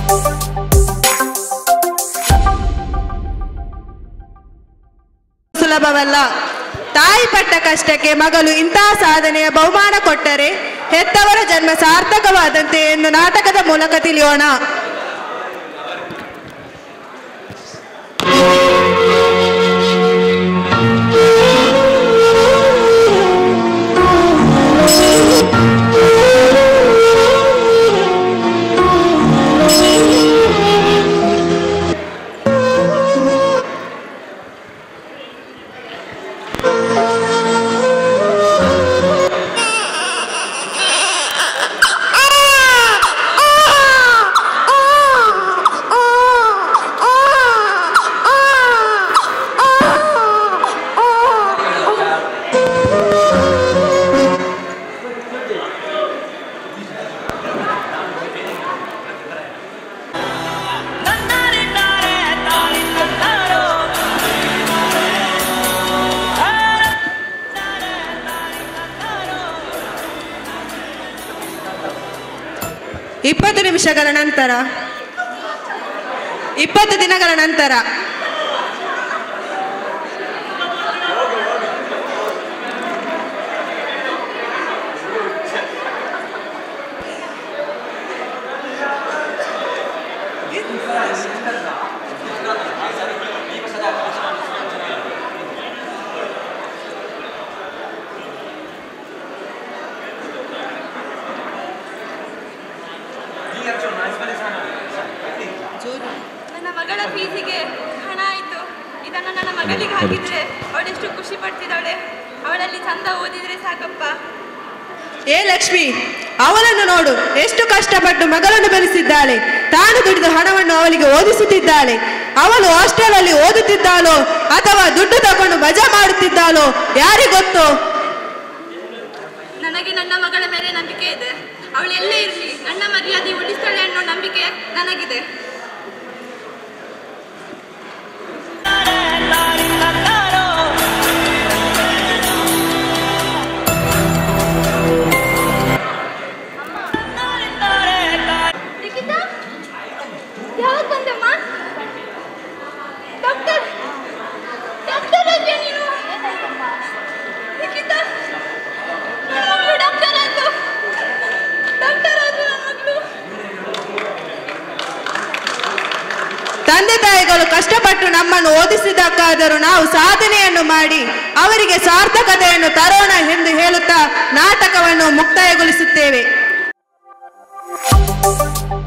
ಸುಲಭವಲ್ಲ ತಾಯಿ ಪಟ್ಟ ಕಷ್ಟಕ್ಕೆ ಮಗಳು ಇಂತಹ ಸಾಧನೆಯ ಬಹುಮಾನ ಕೊಟ್ಟರೆ ಹೆತ್ತವರ ಜನ್ಮ ಸಾರ್ಥಕವಾದಂತೆ ಎಂದು ನಾಟಕದ ಮೂಲಕ ತಿಳಿಯೋಣ ಇಪ್ಪತ್ತು ನಿಮಿಷಗಳ ನಂತರ ಇಪ್ಪತ್ತು ದಿನಗಳ ನಂತರ ನನ್ನ ಮಗಳ ಫೀಸಿಗೆ ಹಣ ಆಯಿತು ಇದನ್ನು ನನ್ನ ಮಗಳಿಗೆ ಹಾಕಿದ್ರೆ ಅವಳೆಷ್ಟು ಖುಷಿ ಪಡ್ತಿದ್ದಾಳೆ ಅವಳಲ್ಲಿ ಚಂದ ಓದಿದ್ರೆ ಸಾಕಪ್ಪ ಏ ಲಕ್ಷ್ಮಿ ಅವಳನ್ನು ನೋಡು ಎಷ್ಟು ಕಷ್ಟಪಟ್ಟು ಮಗಳನ್ನು ಬೆಳೆಸಿದ್ದಾಳೆ ತಾನು ದುಡಿದ ಹಣವನ್ನು ಅವಳಿಗೆ ಓದಿಸುತ್ತಿದ್ದಾಳೆ ಅವಳು ಹಾಸ್ಟೆಲ್ ಅಲ್ಲಿ ಓದುತ್ತಿದ್ದಾಳೋ ಅಥವಾ ದುಡ್ಡು ತಗೊಂಡು ಮಜಾ ಮಾಡುತ್ತಿದ್ದಾಳೋ ಯಾರಿಗೊತ್ತು ನನಗೆ ನನ್ನ ಮಗಳ ಮೇಲೆ ನಂಬಿಕೆ ಇದೆ ಅವಳು ಎಲ್ಲೇ ಇರಲಿ ನನ್ನ ಮರ್ಯಾದೆ ಉಳಿಸ್ತಾಳೆ ಅನ್ನೋ ನಂಬಿಕೆ ನನಗಿದೆ ಲಿಖಿತ ಯಾವಾಗ ಬಂದಮ್ಮ ಡಾಕ್ಟರ್ ಡಾಕ್ಟರ್ ಅಲ್ವೇ ನೀನು ಲಿಖಿತ ನನ್ನ ಮಗಳು ಡಾಕ್ಟರ್ ಆಯ್ತು ಡಾಕ್ಟರ್ ಆಯ್ತು ನನ್ನ ಮಗಳು ತಂದೆ ತಾಯಿಗಳು ಕಷ್ಟಪಟ್ಟು ನಮ್ಮನ್ನು ಓದಿಸಿದಕ್ಕಾದರೂ ನಾವು ಸಾಧನೆಯನ್ನು ಮಾಡಿ ಅವರಿಗೆ ಸಾರ್ಥಕತೆಯನ್ನು ತರೋಣ ಎಂದು ಹೇಳುತ್ತಾ ನಾಟಕವನ್ನು ಮುಕ್ತಾಯಗೊಳಿಸುತ್ತೇವೆ